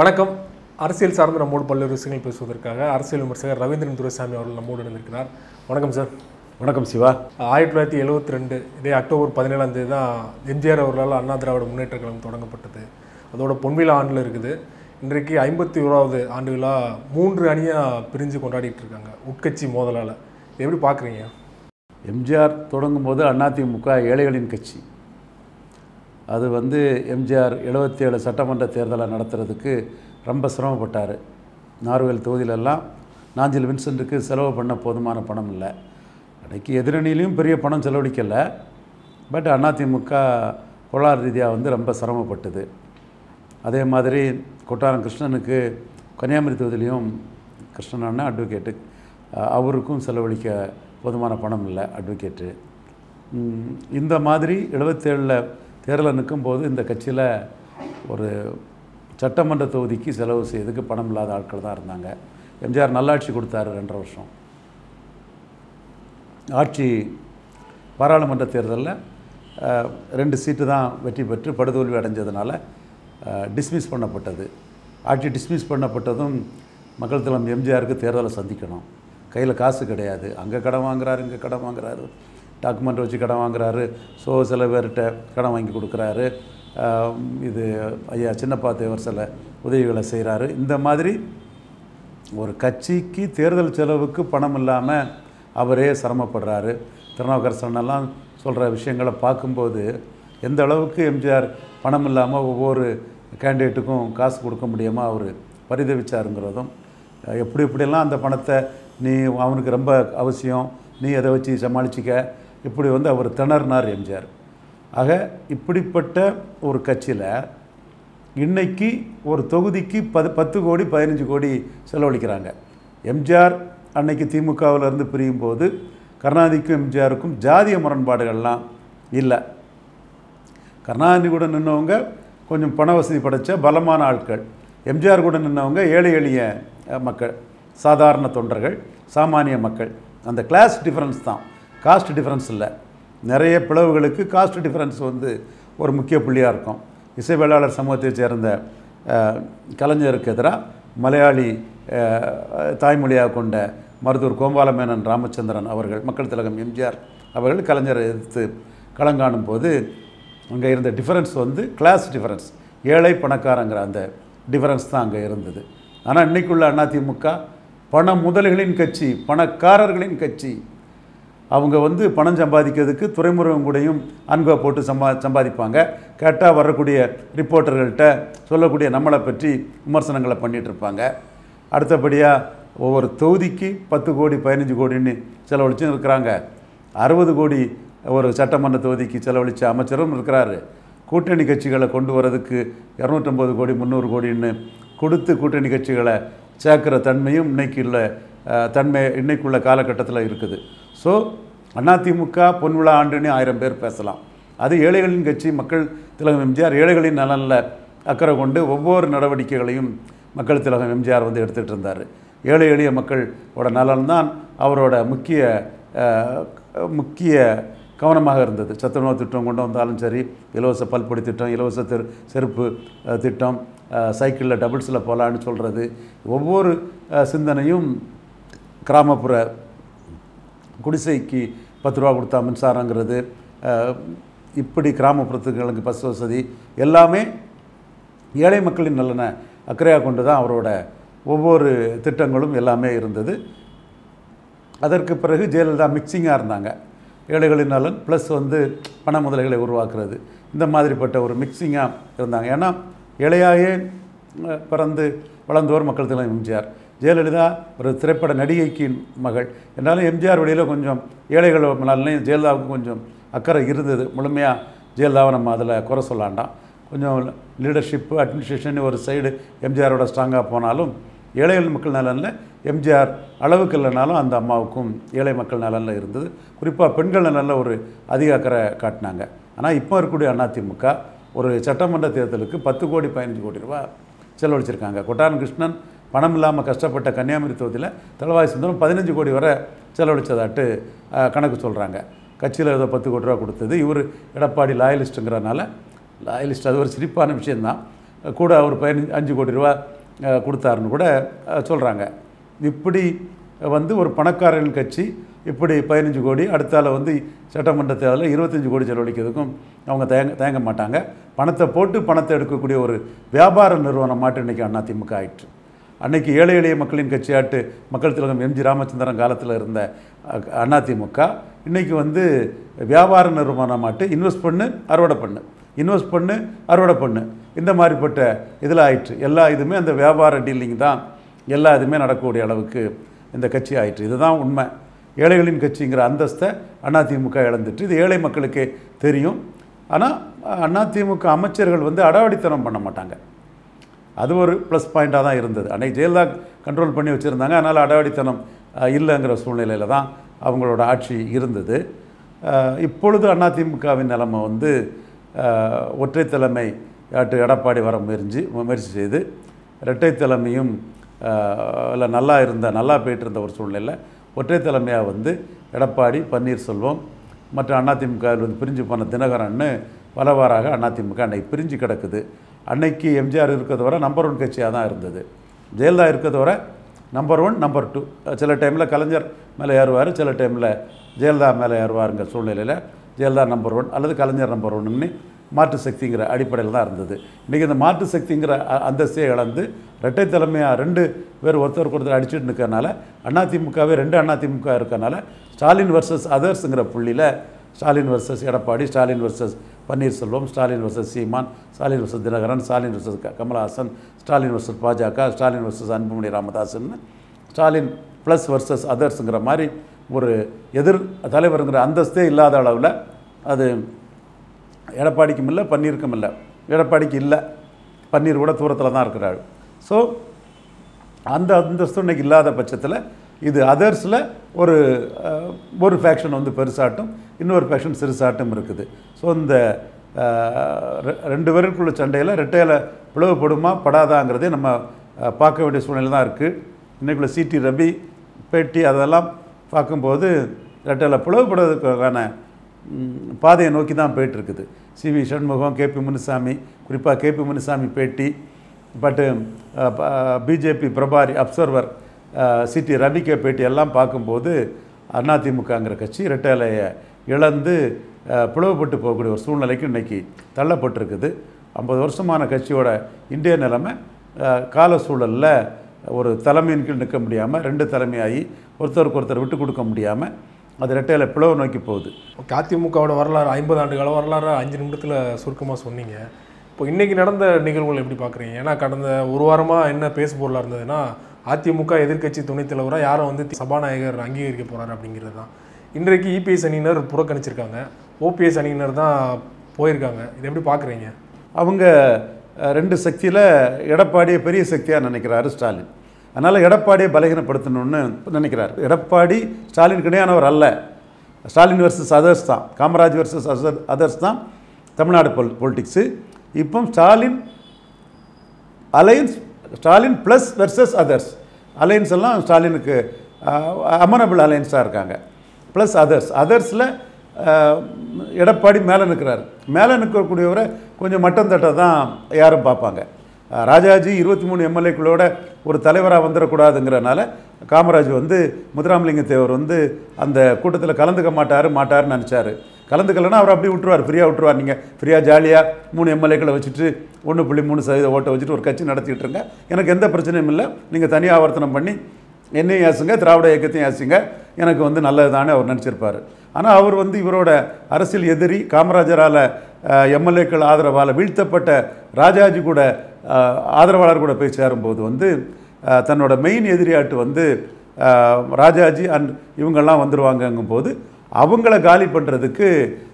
வணக்கம் அரசியல் சார்ந்து நம்மோடு பல்வேறு விஷயங்கள் பேசுவதற்காக அரசியல் விமர்சகர் ரவீந்திரன் துரைசாமி அவர்கள் நம்மோடு இணைந்திருக்கிறார் வணக்கம் சார் வணக்கம் சிவா ஆயிரத்தி தொள்ளாயிரத்தி எழுபத்தி ரெண்டு இதே அக்டோபர் பதினேழாம் தேதி தான் எம்ஜிஆர் அவர்களால் அண்ணா திராவிட முன்னேற்ற கழகம் தொடங்கப்பட்டது அதோட பொன்விழா ஆண்டில் இருக்குது இன்றைக்கு ஐம்பத்தி ஓராவது ஆண்டு விழா மூன்று அணியாக பிரிஞ்சு கொண்டாடிட்டு இருக்காங்க உட்கட்சி மோதலால் எப்படி பார்க்குறீங்க எம்ஜிஆர் தொடங்கும் போது அதிமுக ஏழைகளின் கட்சி அது வந்து எம்ஜிஆர் 77 சட்டமன்ற தேர்தலை நடத்துறதுக்கு ரொம்ப சிரமப்பட்டார் நார்வேல் தொகுதியிலெல்லாம் நாஞ்சில் வின்சென்ட்டுக்கு செலவு பண்ண போதுமான பணம் இல்லை அன்றைக்கி எதிரணியிலையும் பெரிய பணம் செலவழிக்கலை பட் அதிமுக பொருளாதார ரீதியாக வந்து ரொம்ப சிரமப்பட்டது அதே மாதிரி கொட்டாரம் கிருஷ்ணனுக்கு கன்னியாகுமரி தொகுதியிலையும் கிருஷ்ணன் அண்ணன் அட்வொகேட்டு அஹ், அவருக்கும் செலவழிக்க போதுமான பணம் இல்லை அட்வொகேட்டு ம், இந்த மாதிரி எழுபத்தேழில் தேர்தலில் நிற்கும்போது இந்த கட்சியில் ஒரு சட்டமன்ற தொகுதிக்கு செலவு செய்யறதுக்கு பணம் இல்லாத ஆட்கள் தான் இருந்தாங்க எம்ஜிஆர் நல்லாட்சி கொடுத்தாரு ரெண்டரை வருஷம் ஆட்சி பாராளுமன்ற தேர்தலில் அஹ், ரெண்டு சீட்டு தான் வெற்றி பெற்று படுதோல்வி அடைஞ்சதுனால டிஸ்மிஸ் பண்ணப்பட்டது ஆட்சி டிஸ்மிஸ் பண்ணப்பட்டதும் மக்கள் தலைவர் எம்ஜிஆருக்கு தேர்தலை சந்திக்கணும் கையில் காசு கிடையாது அங்கே கடன் வாங்குறாரு இங்கே கடன் வாங்குறாரு டாக்குமெண்ட் வச்சு கடன் வாங்குறாரு ஸோ சில பேர்கிட்ட கடன் வாங்கி கொடுக்குறாரு அஹ், இது ஐயா சின்னப்பா தேவர் சில உதவிகளை செய்கிறாரு இந்த மாதிரி ஒரு கட்சிக்கு தேர்தல் செலவுக்கு பணம் இல்லாமல் அவரே சிரமப்படுறாரு திருநாவுக்கரசனெல்லாம் சொல்கிற விஷயங்களை பார்க்கும்போது எந்த அளவுக்கு எம்ஜிஆர் பணம் இல்லாமல் ஒவ்வொரு கேண்டிடேட்டுக்கும் காசு கொடுக்க முடியாமல் அவர் பரிதவிச்சாருங்கிறதும் அஹ், எப்படி எப்படியெல்லாம் அந்த பணத்தை நீ அவனுக்கு ரொம்ப அவசியம் நீ அதை வச்சு சமாளிச்சிக்க இப்படி வந்து அவர் திணறினார் எம்ஜிஆர் ஆக இப்படிப்பட்ட ஒரு கட்சியில் இன்னைக்கு ஒரு தொகுதிக்கு பது பத்து கோடி பதினஞ்சு கோடி செலவழிக்கிறாங்க எம்ஜிஆர் அன்னைக்கு திமுகவில் இருந்து பிரியும் போது கருணாநிதிக்கும் எம்ஜிஆருக்கும் ஜாதிய முரண்பாடுகள்லாம் இல்லை கருணாநிதி கூட நின்னவங்க கொஞ்சம் பண வசதி படைச்ச பலமான ஆட்கள் எம்ஜிஆர் கூட நின்னவங்க ஏழை எளிய அஹ், மக்கள் சாதாரண தொண்டர்கள் சாமானிய மக்கள் அந்த கிளாஸ் டிஃபரன்ஸ் தான் காஸ்ட் டிஃபரன்ஸ் இல்லை நிறைய பிளவுகளுக்கு காஸ்ட் டிஃபரன்ஸ் வந்து ஒரு முக்கிய புள்ளியாக இருக்கும் இசை வேளாளர் சமூகத்தைச் சேர்ந்த அஹ், கலைஞருக்கு எதிராக மலையாளி அஹ், தாய்மொழியாக கொண்ட மருத்துவர் கோபாலமேனன் ராமச்சந்திரன் அவர்கள் மக்கள் திலகம் எம்ஜிஆர் அவர்கள் கலைஞரை எதிர்த்து களங்காணும் போது அங்கே இருந்த டிஃபரன்ஸ் வந்து கிளாஸ் டிஃபரன்ஸ் ஏழை பணக்காரங்கிற அந்த டிஃபரன்ஸ் தான் அங்கே இருந்தது ஆனால் இன்னைக்குள்ள அதிமுக பண முதல்களின் கட்சி பணக்காரர்களின் கட்சி அவங்க வந்து பணம் சம்பாதிக்கிறதுக்கு துறைமுருகன் கூடயும் அன்பை போட்டு சம்பா சம்பாதிப்பாங்க கேட்டால் வரக்கூடிய ரிப்போர்ட்டர்கள்ட்ட சொல்லக்கூடிய நம்மளை பற்றி விமர்சனங்களை பண்ணிட்டு இருப்பாங்க அடுத்தபடியாக ஒவ்வொரு தொகுதிக்கு பத்து கோடி பதினஞ்சு கோடின்னு செலவழிச்சும் இருக்கிறாங்க அறுபது கோடி ஒரு சட்டமன்ற தொகுதிக்கு செலவழித்த அமைச்சரும் இருக்கிறாரு கூட்டணி கட்சிகளை கொண்டு வரதுக்கு இரநூத்தம்பது கோடி முந்நூறு கோடின்னு கொடுத்து கூட்டணி கட்சிகளை சேர்க்கிற தன்மையும் இன்னைக்கு உள்ள அஹ், தன்மை இன்னைக்குள்ள காலகட்டத்தில் இருக்குது ஸோ அதிமுக பொன்விழா ஆண்டுன்னு ஆயிரம் பேர் பேசலாம் அது ஏழைகளின் கட்சி மக்கள் திலகம் எம்ஜிஆர் ஏழைகளின் நலனில் அக்கறை கொண்டு ஒவ்வொரு நடவடிக்கைகளையும் மக்கள் திலகம் எம்ஜிஆர் வந்து எடுத்துகிட்டு இருந்தார் ஏழை எளிய மக்களோட நலன்தான் அவரோட முக்கிய அஹ், முக்கிய கவனமாக இருந்தது சத்துணவு திட்டம் கொண்டு வந்தாலும் சரி இலவச பல்பொடி திட்டம் இலவச தெரு செருப்பு அஹ், திட்டம் சைக்கிளில் டபுள்ஸில் போகலான்னு சொல்கிறது ஒவ்வொரு அஹ், சிந்தனையும் கிராமப்புற குடிசைக்கு பத்து ரூபா கொடுத்தா மின்சாரங்கிறது அஹ், இப்படி கிராமப்புறத்துகளுக்கு பஸ் வசதி எல்லாமே ஏழை மக்களின் நலனை அக்கறையாக கொண்டு தான் அவரோட ஒவ்வொரு திட்டங்களும் எல்லாமே இருந்தது அதற்கு பிறகு ஜெயலலிதா மிக்சிங்காக இருந்தாங்க ஏழைகளின் நலன் ப்ளஸ் வந்து பண முதலைகளை உருவாக்குறது இந்த மாதிரிப்பட்ட ஒரு மிக்சிங்காக இருந்தாங்க ஏன்னா ஏழையாயே அஹ், பிறந்து வளர்ந்தோர் மக்கள் தலைவர் எம்ஜிஆர் ஜெயலலிதா ஒரு திரைப்பட நடிகைக்கு மகள் என்றாலும் எம்ஜிஆர் வழியில் கொஞ்சம் ஏழைகள் நலனையும் ஜெயலலிதாவுக்கு கொஞ்சம் அக்கறை இருந்தது முழுமையாக ஜெயலலிதாவை நம்ம அதில் குறை சொல்லாண்டாம் கொஞ்சம் லீடர்ஷிப்பு அட்மினிஸ்ட்ரேஷன் ஒரு சைடு எம்ஜிஆரோட ஸ்ட்ராங்காக போனாலும் ஏழைகள் மக்கள் நலனில் எம்ஜிஆர் அளவுக்கு இல்லைனாலும் அந்த அம்மாவுக்கும் ஏழை மக்கள் நலனில் இருந்தது குறிப்பாக பெண்கள் நலனில் ஒரு அதிக அக்கறை காட்டினாங்க ஆனால் இப்போ இருக்கக்கூடிய அதிமுக ஒரு சட்டமன்ற தேர்தலுக்கு பத்து கோடி பதினஞ்சு கோடி ரூபாய் செலவழிச்சிருக்காங்க கொட்டாரன் கிருஷ்ணன் பணம் இல்லாமல் கஷ்டப்பட்ட கன்னியாகுமரி தொகுதியில் தளவாய் சுந்தரம் பதினஞ்சு கோடி வரை செலவழிச்சதாட்டு அஹ், கணக்கு சொல்கிறாங்க கட்சியில் ஏதோ பத்து கோடி ரூபா கொடுத்தது இவர் எடப்பாடி லாயலிஸ்ட்டுங்கிறனால லாயலிஸ்ட் அது ஒரு சிரிப்பான விஷயந்தான் கூட அவர் பதினஞ்சு அஞ்சு கோடி ரூபா அஹ், கொடுத்தாருன்னு கூட சொல்கிறாங்க இப்படி வந்து ஒரு பணக்காரர்கள் கட்சி இப்படி பதினஞ்சு கோடி அடுத்தால வந்து சட்டமன்ற தேர்தலில் இருபத்தஞ்சு கோடி செலவழிக்கிறதுக்கும் அவங்க தயங்க தயங்க மாட்டாங்க பணத்தை போட்டு பணத்தை எடுக்கக்கூடிய ஒரு வியாபார நிறுவனம் மாட்டு இன்றைக்கி அதிமுக ஆயிற்று அன்னைக்கு ஏழை எளிய மக்களின் கட்சியாட்டு மக்கள் திலகம் எம்ஜி ராமச்சந்திரன் காலத்தில் இருந்த அஹ், அதிமுக இன்னைக்கு வந்து வியாபார நிறுவனமாட்டு இன்வெஸ்ட் பண்ணு அறுவடை பண்ணு இன்வெஸ்ட் பண்ணு அறுவடை பண்ணு இந்த மாதிரிப்பட்ட இதில் ஆயிற்று எல்லா இதுவுமே அந்த வியாபார டீலிங் தான் எல்லா இதுவுமே நடக்கக்கூடிய அளவுக்கு இந்த கட்சி ஆயிற்று இதுதான் உண்மை ஏழைகளின் கட்சிங்கிற அந்தஸ்தை அதிமுக இழந்துட்டு இது ஏழை மக்களுக்கே தெரியும் ஆனால் அதிமுக அமைச்சர்கள் வந்து அடாவடித்தனம் பண்ண மாட்டாங்க அது ஒரு ப்ளஸ் பாயிண்ட்டாக தான் இருந்தது அன்னைக்கு ஜெயலலிதா கண்ட்ரோல் பண்ணி வச்சுருந்தாங்க அதனால் அடாவடித்தனம் அஹ், இல்லைங்கிற சூழ்நிலையில் தான் அவங்களோட ஆட்சி இருந்தது அஹ், இப்பொழுது அதிமுகவின் நிலைமை வந்து அஹ், ஒற்றை தலைமை ஆட்டு எடப்பாடி வர முயற்சி முயற்சி செய்து இரட்டை தலைமையும் இல்லை நல்லா இருந்த நல்லா போயிட்டு இருந்த ஒரு சூழ்நிலையில் ஒற்றை தலைமையாக வந்து எடப்பாடி பன்னீர்செல்வம் மற்ற அதிமுக வந்து பிரிஞ்சு போன தினகரன்னு பலவாறாக அதிமுக அன்னைக்கு பிரிஞ்சு கிடக்குது அன்னைக்கு எம்ஜிஆர் இருக்கிறத வரை நம்பர் ஒன் கட்சியாக தான் இருந்தது ஜெயலலிதா இருக்கிறத வரை நம்பர் ஒன் நம்பர் டூ சில டைமில் கலைஞர் மேலே ஏறுவார் சில டைமில் ஜெயலலிதா மேலே ஏறுவாருங்கிற சூழ்நிலையில் ஜெயலலிதா நம்பர் ஒன் அல்லது கலைஞர் நம்பர் ஒன்றுன்னு மாற்று சக்திங்கிற அடிப்படையில் தான் இருந்தது இன்றைக்கி இந்த மாற்று சக்திங்கிற அ- அந்தஸ்தே இழந்து இரட்டை தலைமையாக ரெண்டு பேர் ஒருத்தருக்கு ஒருத்தர் அடிச்சுட்டு நிற்கறனால அதிமுகவே ரெண்டு அதிமுக இருக்கறனால ஸ்டாலின் வர்சஸ் அதர்ஸுங்கிற புள்ளியில் Stalin versus Edappadi Stalin versus Panneerselvam Stalin versus Seeman Stalin versus Dhinakaran Stalin versus க- கமலஹாசன் ஸ்டாலின் வர்சஸ் பாஜக ஸ்டாலின் வர்சஸ் அன்புமணி ராமதாஸ்ன்னு ஸ்டாலின் ப்ளஸ் வர்சஸ் அதர்ஸுங்கிற மாதிரி ஒரு எதிர் தலைவருங்கிற அந்தஸ்தே இல்லாத அளவில் அது எடப்பாடிக்கும் இல்லை பன்னீருக்கும் இல்லை எடப்பாடிக்கு இல்லை பன்னீர் கூட தூரத்தில் தான் இருக்கிறாள் ஸோ அந்த அந்தஸ்து இன்னைக்கு இல்லாத பட்சத்தில் இது அதர்ஸில் ஒரு அஹ், ஒரு ஃபேக்ஷன் வந்து பெருசாட்டும் இன்னொரு ஃபேக்ஷன் சிறுசாட்டும் இருக்குது ஸோ இந்த அஹ், ரெ- ரெண்டு பேருக்குள்ள சண்டையில் ரெட்டையில் பிளவுபடுமா படாதாங்கிறதே நம்ம அஹ், பார்க்க வேண்டிய சூழ்நிலை தான் இருக்குது இன்னைக்குள்ள சிடி ரவி பேட்டி அதெல்லாம் பார்க்கும்போது ரெட்டையில் பிளவுபடுறதுக்கான ம், பாதையை நோக்கி தான் போயிட்டுருக்குது C V Shanmugam KP Munusamy குறிப்பாக கேபி முனுசாமி பேட்டி பட்டு பிஜேபி பிரபாரி அப்சர்வர் சிடி ரவிகே பேட்டி எல்லாம் பார்க்கும்போது அதிமுகங்கிற கட்சி இரட்டைலையை இழந்து அஹ், பிளவுபட்டு போகக்கூடிய ஒரு சூழ்நிலைக்கு இன்றைக்கி தள்ளப்பட்டிருக்குது ஐம்பது வருஷமான கட்சியோட இந்திய நிலைமை அஹ், கால சூழலில் ஒரு தலைமையின் கீழ் நிற்க முடியாமல் ரெண்டு தலைமையாகி ஒருத்தருக்கு ஒருத்தர் விட்டு கொடுக்க முடியாமல் அது ரெட்டையில பிளவு நோக்கி போகுது ஓகே அதிமுகவோட வரலாறு ஐம்பது ஆண்டு கால வரலாறு அஞ்சு நிமிடத்தில் சுருக்கமாக சொன்னீங்க இப்போ இன்னைக்கு நடந்த நிகழ்வுகள் எப்படி பார்க்குறீங்க ஏன்னா கடந்த ஒரு வாரமாக என்ன பேசு பொருளாக இருந்ததுன்னா அதிமுக எதிர்க்கட்சி துணைத் தலைவராக யாரை வந்து சபாநாயகர் அங்கீகரிக்க போகிறாரு அப்படிங்கிறது தான் இன்றைக்கு இபிஎஸ் அணியினர் புறக்கணிச்சிருக்காங்க ஓபிஎஸ் அணியினர் தான் போயிருக்காங்க இதை எப்படி பார்க்குறீங்க அவங்க அஹ், ரெண்டு சக்தியில் எடப்பாடியை பெரிய சக்தியாக நினைக்கிறாரு ஸ்டாலின் அதனால் எடப்பாடியை பலகீனப்படுத்தணும்னு நினைக்கிறார் எடப்பாடி ஸ்டாலின் கிடையானவர் அல்ல ஸ்டாலின் வர்சஸ் அதர்ஸ் தான் காமராஜ் வர்சஸ் அதர்ஸ் தான் தமிழ்நாடு பொல் பொலிட்டிக்ஸு இப்போ Stalin alliance Stalin plus versus others alliance எல்லாம் ஸ்டாலினுக்கு அமனபிள் அலையன்ஸாக இருக்காங்க ப்ளஸ் அதர்ஸ் அதர்ஸில் எடப்பாடி மேலே நிற்கிறார் மேலே நிற்கக்கூடியவரை கொஞ்சம் மட்டம் தட்ட தான் யாரும் பார்ப்பாங்க அஹ், ராஜாஜி இருபத்தி மூணு எம்எல்ஏக்களோட ஒரு தலைவராக வந்துடக்கூடாதுங்கிறனால காமராஜ் வந்து முத்துராமலிங்க தேவர் வந்து அந்த கூட்டத்தில் கலந்துக்க மாட்டார் மாட்டாருன்னு நினச்சாரு கலந்துக்கலன்னா அவர் அப்படியே விட்டுருவார் ஃப்ரீயாக விட்டுருவார் நீங்கள் ஃப்ரீயாக ஜாலியாக மூணு எம்எல்ஏக்களை வச்சுட்டு ஒன்று புள்ளி மூணு சதவீத ஓட்டை வச்சுட்டு ஒரு கட்சி நடத்திட்டு இருங்க எனக்கு எந்த பிரச்சனையும் இல்லை நீங்கள் தனி ஆவர்த்தனம் பண்ணி என்னையும் ஏசுங்க திராவிட இயக்கத்தையும் ஏசுங்க எனக்கு வந்து நல்லது தானே அவர் நினச்சிருப்பார் ஆனால் அவர் வந்து இவரோட அரசியல் எதிரி காமராஜரால் எம்எல்ஏக்கள் ஆதரவால் வீழ்த்தப்பட்ட ராஜாஜி கூட அஹ், ஆதரவாளர் கூட போய் சேரும்போது வந்து அஹ், தன்னோட மெயின் எதிரியாட்டு வந்து அஹ், ராஜாஜி அண்ட் இவங்கெல்லாம் வந்துடுவாங்கங்கும்போது அவங்கள காலி பண்ணுறதுக்கு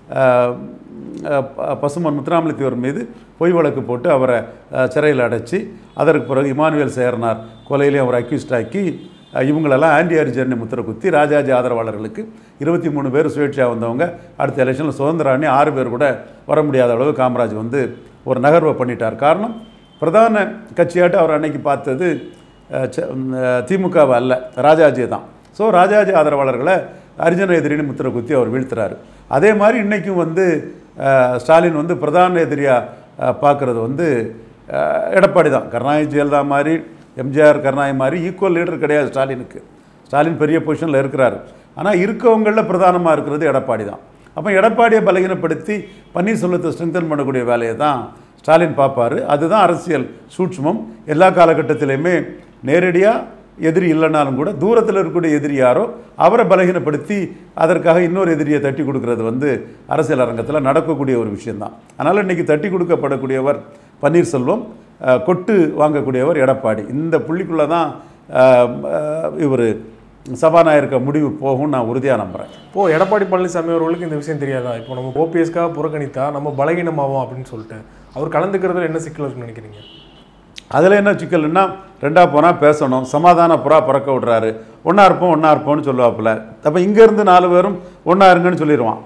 பசுமன் முத்துராமலித்தேவர் மீது பொய் வழக்கு போட்டு அவரை அஹ், சிறையில் அடைச்சி அதற்கு பிறகு இமானுவேல் சேரனார் கொலையிலையும் அவர் அக்யூஸ்ட் ஆக்கி அஹ், இவங்களெல்லாம் ஆன்டி அரிஜர்னி முத்திரை குத்தி ராஜாஜி ஆதரவாளர்களுக்கு இருபத்தி மூணு பேர் சுயேட்சையாக வந்தவங்க அடுத்த எலெக்ஷனில் சுதந்திர அணி ஆறு பேர் கூட வர முடியாத அளவு காமராஜ் வந்து ஒரு நகர்வை பண்ணிட்டார் காரணம் பிரதான கட்சியாட்டு அவர் அன்னைக்கு பார்த்தது அஹ், ச- ம், அஹ், திமுகவை அல்ல ராஜாஜியை தான் ஸோ ராஜாஜி ஆதரவாளர்களை அரிஜன எதிரின்னு முத்திரை குத்தி அவர் வீழ்த்துறாரு அதே மாதிரி இன்றைக்கும் வந்து அஹ், ஸ்டாலின் வந்து பிரதான எதிரியாக பார்க்குறது வந்து அஹ், எடப்பாடி தான் கருணாநிதி ஜெயலலிதா மாதிரி எம்ஜிஆர் கருணாநிதி மாதிரி ஈக்குவல் லீடர் கிடையாது ஸ்டாலினுக்கு ஸ்டாலின் பெரிய பொசிஷனில் இருக்கிறாரு ஆனால் இருக்கவங்களில் பிரதானமாக இருக்கிறது எடப்பாடி தான் அப்போ எடப்பாடியை பலகீனப்படுத்தி பன்னீர்செல்வத்தை ஸ்ட்ரென்தன் பண்ணக்கூடிய வேலையை தான் ஸ்டாலின் பார்ப்பாரு அதுதான் அரசியல் சூட்சுமம் எல்லா காலகட்டத்திலையுமே நேரடியாக எதிரி இல்லைனாலும் கூட தூரத்தில் இருக்கக்கூடிய எதிரி யாரோ அவரை பலகீனப்படுத்தி அதற்காக இன்னொரு எதிரியை தட்டி கொடுக்கறது வந்து அரசியல் அரங்கத்தில் நடக்கக்கூடிய ஒரு விஷயம்தான் அதனால் இன்றைக்கி தட்டி கொடுக்கப்படக்கூடியவர் பன்னீர்செல்வம் அஹ், கொட்டு வாங்கக்கூடியவர் எடப்பாடி இந்த புள்ளிக்குள்ளே தான் இவர் சபாநாயகருக்கு முடிவு போகும் நான் உறுதியாக நம்புகிறேன் இப்போ எடப்பாடி பழனிசாமி அவர்களுக்கு இந்த விஷயம் தெரியாதா இப்போ நம்ம ஓபிஎஸ்க்காக புறக்கணித்தா நம்ம பலகீனமாவோம் அப்படின்னு சொல்லிட்டு அவர் கலந்துக்கிறதுல என்ன சிக்கல் இருக்குன்னு நினைக்கிறீங்க அதில் என்ன சிக்கல்னா ரெண்டா போனால் பேசணும் சமாதான புறா பறக்க விடுறாரு ஒன்றா இருப்போம் ஒன்றா இருப்போம்னு சொல்லுவாப்புல அப்போ இங்கேருந்து நாலு பேரும் ஒன்றா இருங்கன்னு சொல்லிடுவான்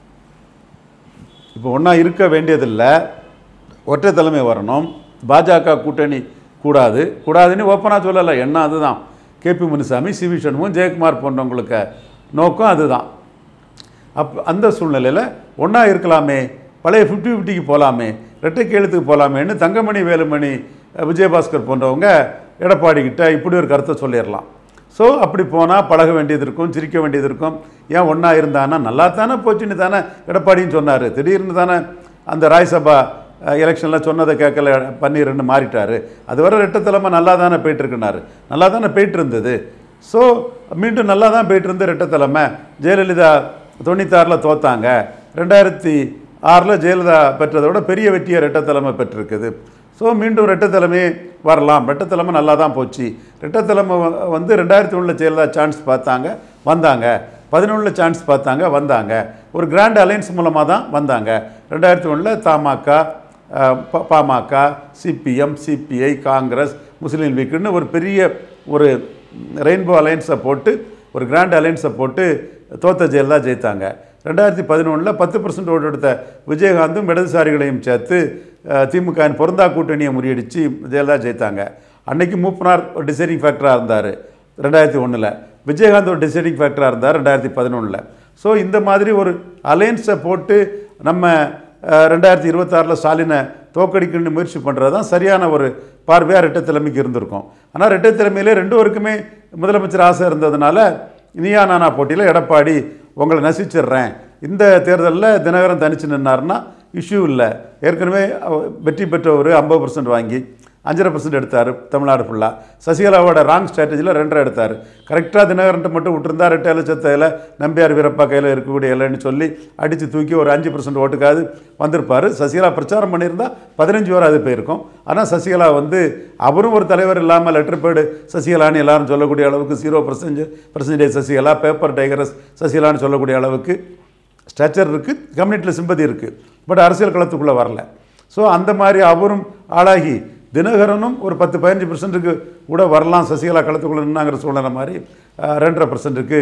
இப்போ ஒன்றா இருக்க வேண்டியதில்லை ஒற்றை தலைமை வரணும் பாஜக கூட்டணி கூடாது கூடாதுன்னு ஓப்பனாக சொல்லலை என்ன அதுதான் KP Munusamy C V Shanmugam Jayakumar போன்றவங்களுக்கு நோக்கம் அதுதான் அப் அந்த சூழ்நிலையில் ஒன்றா இருக்கலாமே பழைய ஃபிஃப்டி ஃபிஃப்டிக்கு போகலாமே ரெட்டைக்கு எழுத்துக்கு போகலாமேன்னு தங்கமணி வேலுமணி அஹ், விஜயபாஸ்கர் போன்றவங்க எடப்பாடி கிட்ட இப்படி ஒரு கருத்தை சொல்லிடலாம் ஸோ அப்படி போனால் பழக வேண்டியது இருக்கும் சிரிக்க வேண்டியது இருக்கும் ஏன் ஒன்றா இருந்தானா நல்லா தானே போச்சுன்னு தானே எடப்பாடின்னு சொன்னார் திடீர்னு தானே அந்த ராய்சபா எலெக்ஷனில் சொன்னதை கேட்கல பன்னீர்னு மாறிட்டார் அதுவரை ரெட்டத்தலைமை நல்லா தானே போயிட்டுருக்குனாரு நல்லா தானே போயிட்டு இருந்தது ஸோ மீண்டும் நல்லா தான் போயிட்டு இருந்து ரெட்டத்தலைமை ஜெயலலிதா தொண்ணூத்தாறில் தோத்தாங்க ரெண்டாயிரத்தி ஆறில் ஜெயலலிதா பெற்றதை விட பெரிய வெற்றியை ரெட்டத்தலைமை பெற்றிருக்குது ஸோ மீண்டும் ரெட்டத்தலைமை வரலாம் ரெட்டத்தலைமை நல்லா தான் போச்சு ரெட்டத்தலைமை வ- வந்து ரெண்டாயிரத்தி ஒன்றில் ஜெயலலிதா சான்ஸ் பார்த்தாங்க வந்தாங்க பதினொன்றில் சான்ஸ் பார்த்தாங்க வந்தாங்க ஒரு கிராண்ட் அலையன்ஸ் மூலமாக தான் வந்தாங்க ரெண்டாயிரத்தி ஒன்றில் தமாக அஹ், ப- பாமக சிபிஎம் சிபிஐ காங்கிரஸ் முஸ்லீம் லீக்குன்னு ஒரு பெரிய ஒரு ரெயின்போ அலையன்ஸை போட்டு ஒரு கிராண்ட் அலையன்ஸை போட்டு தோத்த ஜெயலலிதா ஜெயித்தாங்க ரெண்டாயிரத்தி பதினொன்றில் பத்து பர்சன்ட் ஓட்டு எடுத்த விஜயகாந்தும் இடதுசாரிகளையும் சேர்த்து அஹ், திமுகவின் பொருந்தா கூட்டணியை முறியடித்து ஜெயலலிதா ஜெயித்தாங்க அன்னைக்கு மூப்பனார் ஒரு டிசைடிங் ஃபேக்டராக இருந்தார் ரெண்டாயிரத்தி ஒன்றில் விஜயகாந்த் ஒரு டிசைடிங் ஃபேக்டராக இருந்தார் ரெண்டாயிரத்தி பதினொன்றில் ஸோ இந்த மாதிரி ஒரு அலையன்ஸை போட்டு நம்ம அஹ், ரெண்டாயிரத்தி இருபத்தாறில் ஸ்டாலினை தோக்கடிக்கணும்னு முயற்சி பண்ணுறது தான் சரியான ஒரு பார்வையாக ரெட்டை தலைமைக்கு இருந்திருக்கும் ஆனால் ரெட்டை தலைமையிலே ரெண்டு பேருக்குமே முதலமைச்சர் ஆசை இருந்ததுனால நீயா நானா போட்டியில் எடப்பாடி உங்களை நசிச்சிடுறேன் இந்த தேர்தலில் தினகரன் தனிச்சு நின்னாருன்னா இஷ்யூ இல்லை ஏற்கனவே அவ- வெற்றி பெற்றவர் ஐம்பது பர்சன்ட் வாங்கி அஞ்சரை பர்சன்ட் எடுத்தார் தமிழ்நாடு ஃபுல்லாக சசிகலாவோட ராங் ஸ்ட்ராட்டஜியில் ரெண்டரை எடுத்தார் கரெக்டாக தினகரன்ட்டு மட்டும் விட்டுருந்தா ரெட்டையில செத்தையில் நம்பியார் வீரப்பா கையில் இருக்கக்கூடிய இல்லைன்னு சொல்லி அடித்து தூக்கி ஒரு அஞ்சு பர்சன்ட் ஓட்டுக்காவது வந்திருப்பார் சசிகலா பிரச்சாரம் பண்ணியிருந்தா பதினஞ்சு வரை அது போயிருக்கும் ஆனால் சசிகலா வந்து அவரும் ஒரு தலைவர் இல்லாமல் லெட்டர் பேடு சசிகலான்னு எல்லாரும் சொல்லக்கூடிய அளவுக்கு zero percentage percentage Sasikala paper tigers சசிகலான்னு சொல்லக்கூடிய அளவுக்கு ஸ்ட்ரக்சர் இருக்குது கம்யூனிட்டியில் சிம்பதி இருக்குது பட் அரசியல் களத்துக்குள்ளே வரல ஸோ அந்த மாதிரி அவரும் ஆளாகி தினகரனும் ஒரு பத்து பதினஞ்சு பர்சன்ட்டுக்கு கூட வரலாம் சசிகலா களத்துக்குள்ளே நின்னாங்கிற சூழ்நிலை மாதிரி அஹ், ரெண்டரை பர்சன்ட்டுக்கு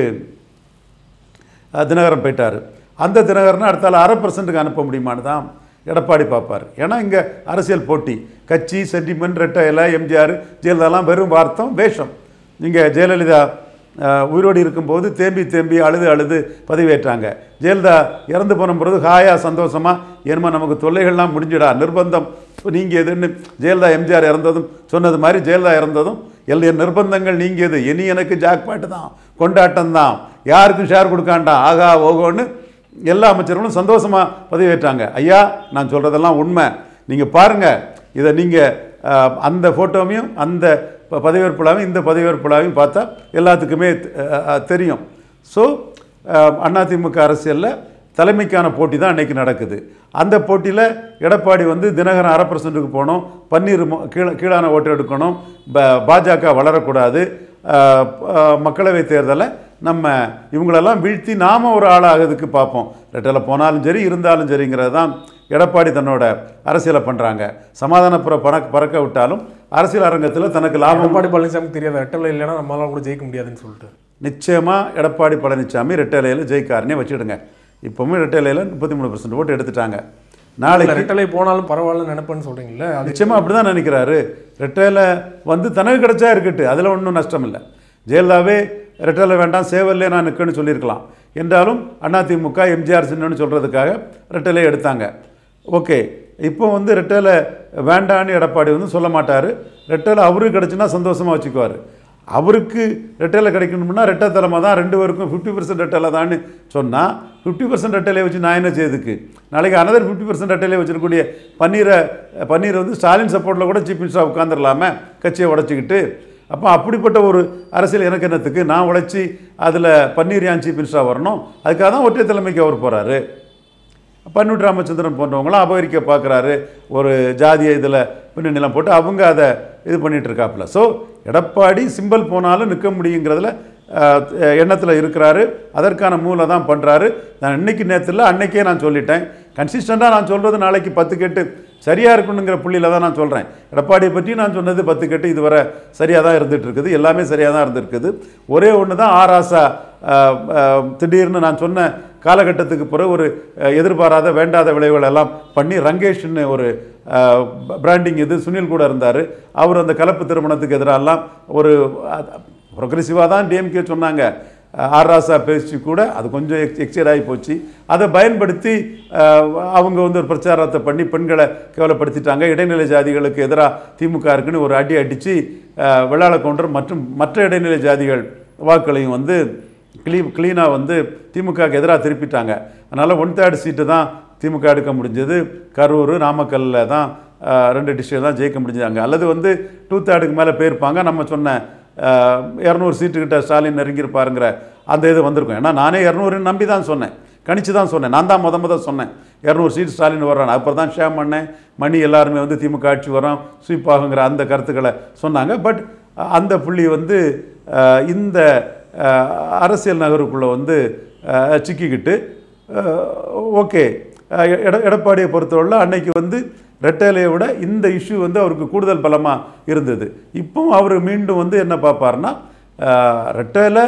அஹ், தினகரன் போயிட்டார் அந்த தினகரனை அடுத்தால அரை பர்சன்ட்டுக்கு அனுப்ப முடியுமான்னு தான் எடப்பாடி பார்ப்பார் ஏன்னா இங்கே அரசியல் போட்டி கட்சி சென்டிமெண்ட் ரெட்டையில எம்ஜிஆர் ஜெயலலிதாலாம் வெறும் வார்த்தம் வேஷம் இங்கே ஜெயலலிதா அஹ், உயிரோடு இருக்கும்போது தேம்பி தேம்பி அழுது அழுது பதவியேற்றாங்க ஜெயலலிதா இறந்து போன பிறகு ஹாயா சந்தோஷமாக என்னமோ நமக்கு தொல்லைகள்லாம் முடிஞ்சிடா நிர்பந்தம் நீங்கியதுன்னு ஜெயலலிதா எம்ஜிஆர் இறந்ததும் சொன்னது மாதிரி ஜெயலலிதா இறந்ததும் எல் என் நிர்பந்தங்கள் நீங்கியது இனி எனக்கு ஜாக்பாட்டு தான் கொண்டாட்டம் தான் யாருக்கும் ஷேர் கொடுக்காண்டாம் ஆகா ஓகோன்னு எல்லா அமைச்சர்களும் சந்தோஷமாக பதவியேற்றாங்க ஐயா நான் சொல்கிறதெல்லாம் உண்மை நீங்கள் பாருங்கள் இதை நீங்கள் அந்த ஃபோட்டோவையும் அந்த ப- பதவியேற்புலாவையும் இந்த பதவியேற்புலாவையும் பார்த்தா எல்லாத்துக்குமே அஹ், அஹ், தெரியும் ஸோ அதிமுக அரசியலில் தலைமைக்கான போட்டி தான் அன்னைக்கு நடக்குது அந்த போட்டியில் எடப்பாடி வந்து தினகரன் அரை பர்சன்ட்டுக்கு போகணும் பன்னீர் மொ- கீழ கீழான ஓட்டு எடுக்கணும் ப- பாஜக வளரக்கூடாது அஹ், அஹ், மக்களவைத் தேர்தலை நம்ம இவங்களெல்லாம் வீழ்த்தி நாம ஒரு ஆளாகிறதுக்கு பார்ப்போம் ரெட்டலை போனாலும் சரி இருந்தாலும் சரிங்கிறது தான் எடப்பாடி தன்னோட அரசியலை பண்ணுறாங்க சமாதானப்புற பறக்க பறக்க விட்டாலும் அரசியல் அரங்கத்தில் தனக்கு லாபம் எடப்பாடி பழனிசாமி தெரியாத ரெட்டலை இல்லைன்னா நம்மளால கூட ஜெயிக்க முடியாதுன்னு சொல்லிட்டு நிச்சயமாக எடப்பாடி பழனிசாமி ரெட்டலையில் ஜெயிக்காருன்னே வச்சுடுங்க இப்போவுமே ரெட்டலையில் முப்பத்தி மூணு பர்சன்ட் ஓட்டு எடுத்துட்டாங்க நாளைக்கு இல்ல, ரெட்டலை போனாலும் பரவாயில்ல நினைப்பேன்னு சொல்றீங்கல்ல அது நிச்சயமாக அப்படி தான் நினைக்கிறாரு ரெட்டையில வந்து தனக்கு கிடைச்சா இருக்கட்டு அதில் ஒன்றும் நஷ்டம் இல்லை ஜெயலலிதாவே ரெட்டையில வேண்டாம் சேவல்லே நான் நிற்கன்னு சொல்லியிருக்கலாம் என்றாலும் அதிமுக எம்ஜிஆர் சின்னன்னு சொல்கிறதுக்காக ரெட்டையிலே எடுத்தாங்க ஓகே இப்போ வந்து ரெட்டேலை வேண்டான்னு எடப்பாடி வந்து சொல்ல மாட்டார் ரெட்டேலை அவருக்கு கிடச்சுன்னா சந்தோஷமாக வச்சுக்குவார் அவருக்கு ரெட்டையில கிடைக்கணும்னா ரெட்டை தலைமை தான் ரெண்டு பேருக்கும் ஃபிஃப்டி பர்சன்ட் ரெட்டையில தான்னு சொன்னால் ஃபிஃப்டி பர்சன்ட் ரெட்டையிலே வச்சு நான் என்ன செய்யுதுக்கு நாளைக்கு அனதர் ஃபிஃப்டி பர்சன்ட் ரெட்டையிலே வச்சிருக்கக்கூடிய பன்னீரை பன்னீர் வந்து ஸ்டாலின் சப்போர்ட்டில் கூட சீஃப் மினிஸ்டராக உட்காந்துடலாமே கட்சியை உடச்சிக்கிட்டு அப்போ அப்படிப்பட்ட ஒரு அரசியல் எனக்கு என்னத்துக்கு நான் உழைச்சி அதில் பன்னீர் ஏன் சீஃப் மினிஸ்டராக வரணும் அதுக்காக தான் ஒற்றை தலைமைக்கு அவர் போகிறாரு பன்னூர் ராமச்சந்திரன் போன்றவங்களாம் அபகரிக்க பார்க்குறாரு ஒரு ஜாதிய இதில் பின்னணிலாம் போட்டு அவங்க அதை இது பண்ணிட்டு இருக்காப்புல ஸோ எடப்பாடி சிம்பிள் போனாலும் நிற்க முடியுங்கிறதுல எண்ணத்தில் இருக்கிறாரு அதற்கான மூலை தான் பண்ணுறாரு நான் இன்னைக்கு நேரத்தில் அன்னைக்கே நான் சொல்லிட்டேன் கன்சிஸ்டண்ட்டாக நான் சொல்கிறது நாளைக்கு பத்து கெட்டு சரியாக இருக்கணுங்கிற புள்ளியில் தான் நான் சொல்கிறேன் எடப்பாடியை பற்றி நான் சொன்னது பத்து கெட்டு இதுவரை சரியாக தான் இருந்துட்டு இருக்குது எல்லாமே சரியாக தான் இருந்திருக்குது ஒரே ஒன்று தான் ஆராசா அஹ், அஹ், திடீர்னு நான் சொன்ன காலகட்டத்துக்கு பிறகு ஒரு அஹ், எதிர்பாராத வேண்டாத விளைவுகள் எல்லாம் பண்ணி ரங்கேஷ்னு ஒரு பிராண்டிங் இது சுனில் கூட இருந்தார் அவர் அந்த கலப்பு திருமணத்துக்கு எதிராலாம் ஒரு ப்ரொக்ரெசிவாக தான் டிஎம்கே சொன்னாங்க அஹ், ஆர் ராசா பேசி கூட அது கொஞ்சம் எக்ஸ் எக்ஸைட் ஆகி போச்சு அதை பயன்படுத்தி அஹ், அவங்க வந்து ஒரு பிரச்சாரத்தை பண்ணி பெண்களை கேவலப்படுத்திட்டாங்க இடைநிலை ஜாதிகளுக்கு எதிராக திமுக இருக்குன்னு ஒரு அடி அடித்து வெள்ளாள கவுண்டர் மற்றும் மற்ற இடைநிலை ஜாதிகள் வாக்குகளையும் வந்து க்ளீ க்ளீனாக வந்து திமுகவுக்கு எதிராக திருப்பிட்டாங்க அதனால் ஒன் தேர்ட் சீட்டு தான் திமுக எடுக்க முடிஞ்சது கரூர் நாமக்கல்ல தான் அஹ், ரெண்டு டிஸ்ட்ரிக்ட் தான் ஜெயிக்க முடிஞ்சாங்க அல்லது வந்து டூ தேர்டுக்கு மேலே போயிருப்பாங்க நம்ம சொன்ன இரநூறு சீட்டுக்கிட்ட ஸ்டாலின் நெருங்கியிருப்பாருங்கிற அந்த இது வந்திருக்கும் ஏன்னா நானே இரநூறுன்னு நம்பி தான் சொன்னேன் கணிச்சு தான் சொன்னேன் நான் தான் முத முத சொன்னேன் இரநூறு சீட் ஸ்டாலின் வர்றான் அப்புறம் தான் ஷேம் பண்ணேன் மணி எல்லாருமே வந்து திமுக ஆட்சி வரோம் ஸ்வீப் ஆகுங்கிற அந்த கருத்துக்களை சொன்னாங்க பட் அந்த புள்ளி வந்து அஹ், இந்த அஹ், அரசியல் நகருக்குள்ளே வந்து அஹ், சிக்கிக்கிட்டு ஓகே எட எடப்பாடியை பொறுத்தவரை அன்னைக்கு வந்து ரெட்டேலையை விட இந்த இஷ்யூ வந்து அவருக்கு கூடுதல் பலமாக இருந்தது இப்போவும் அவர் மீண்டும் வந்து என்ன பார்ப்பாருன்னா ரெட்டேலை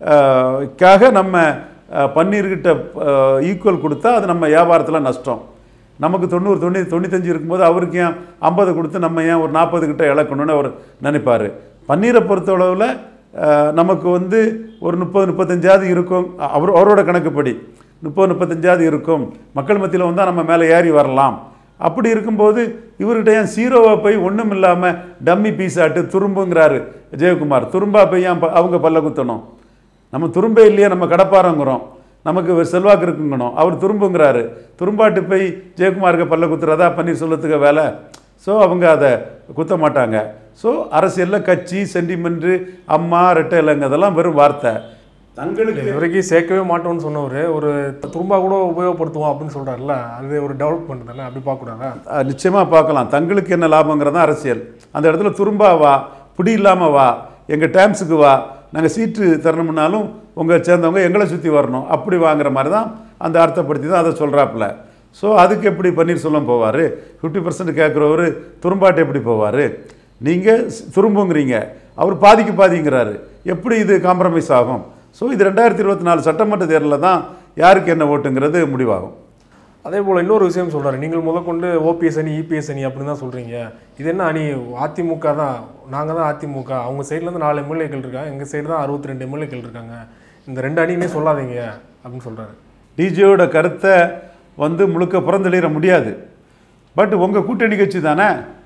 க்காக நம்ம அஹ், பன்னீர்கிட்ட ஈக்குவல் கொடுத்தா அது நம்ம வியாபாரத்தில் நஷ்டம் நமக்கு தொண்ணூறு தொண்ணூறு தொண்ணூத்தஞ்சு இருக்கும்போது அவருக்கு ஏன் ஐம்பது கொடுத்து நம்ம ஏன் ஒரு நாற்பது கிட்ட இழக்கணும்னு அவர் நினைப்பார் பன்னீரை பொறுத்தளவில் அஹ், நமக்கு வந்து ஒரு முப்பது முப்பத்தஞ்சாவது இருக்கும் அவர் அவரோட கணக்குப்படி முப்பது முப்பத்தஞ்சாவது இருக்கும் மக்கள் மத்தியில் வந்தால் நம்ம மேலே ஏறி வரலாம் அப்படி இருக்கும்போது இவர்கிட்ட ஏன் சீரோவை போய் ஒன்றும் இல்லாமல் டம்மி பீஸ் ஆட்டு துரும்புங்கிறாரு ஜெயக்குமார் துரும்பா போய் ஏன் ப- அவங்க பல்ல குத்தணும் நம்ம துரும்பே இல்லையே நம்ம கடப்பாரங்கிறோம் நமக்கு ஒரு செல்வாக்கு இருக்குங்கணும் அவர் துரும்புங்கிறாரு துரும்பாட்டு போய் ஜெயக்குமாருக்கு பல்ல குத்துறதா பன்னீர்செல்வத்துக்கு வேலை ஸோ அவங்க அதை குத்த மாட்டாங்க ஸோ அரசியலில் கட்சி சென்டிமெண்ட்டு அம்மா ரெட்டை இலைங்க அதெல்லாம் வெறும் வார்த்தை தங்களுக்கு இது வரைக்கும் சேர்க்கவே மாட்டோம்னு சொன்னவர் ஒரு துரும்பா கூட உபயோகப்படுத்துவோம் அப்படின்னு சொல்றாருல்ல அது ஒரு டெவலப்மெண்ட் தானே அப்படி பார்க்கக்கூடாதா அஹ், நிச்சயமா பார்க்கலாம் தங்களுக்கு என்ன லாபங்கிறது தான் அரசியல் அந்த இடத்துல துரும்பா வா பிடி இல்லாமல் வா எங்கள் டேம்ஸுக்கு வா நாங்கள் சீட்டு தரணும்னாலும் உங்கள் சேர்ந்தவங்க எங்களை சுற்றி வரணும் அப்படி வாங்குற மாதிரி தான் அந்த அர்த்தப்படுத்தி தான் அதை சொல்கிறாப்புல ஸோ அதுக்கு எப்படி பன்னீர்செல்வம் போவார் ஃபிஃப்டி பர்சன்ட் கேட்குறவர் துரும்பாட்டு எப்படி போவார் நீங்கள் துரும்புங்கிறீங்க அவர் பாதிக்கு பாதிங்கிறாரு எப்படி இது காம்ப்ரமைஸ் ஆகும் ஸோ இது ரெண்டாயிரத்தி இருபத்தி நாலு சட்டமன்ற தேர்தலில் தான் யாருக்கு என்ன ஓட்டுங்கிறது முடிவாகும் அதே போல் இன்னொரு விஷயம் சொல்றாரு நீங்கள் முதற்கொண்டு ஓபிஎஸ் அணி இபிஎஸ் அணி அப்படின்னு தான் சொல்றீங்க இது என்ன அணி அதிமுக தான் நாங்கள் தான் அதிமுக அவங்க சைட்லேருந்து நாலு எம்எல்ஏக்கள் இருக்காங்க எங்கள் சைடு தான் அறுபத்தி ரெண்டு எம்எல்ஏக்கள் இருக்காங்க இந்த ரெண்டு அணினே சொல்லாதீங்க அப்படின்னு சொல்றாரு டிஜேயோட கருத்தை வந்து முழுக்க புறந்தளிட முடியாது பட் உங்கள் கூட்டணி கட்சி தானே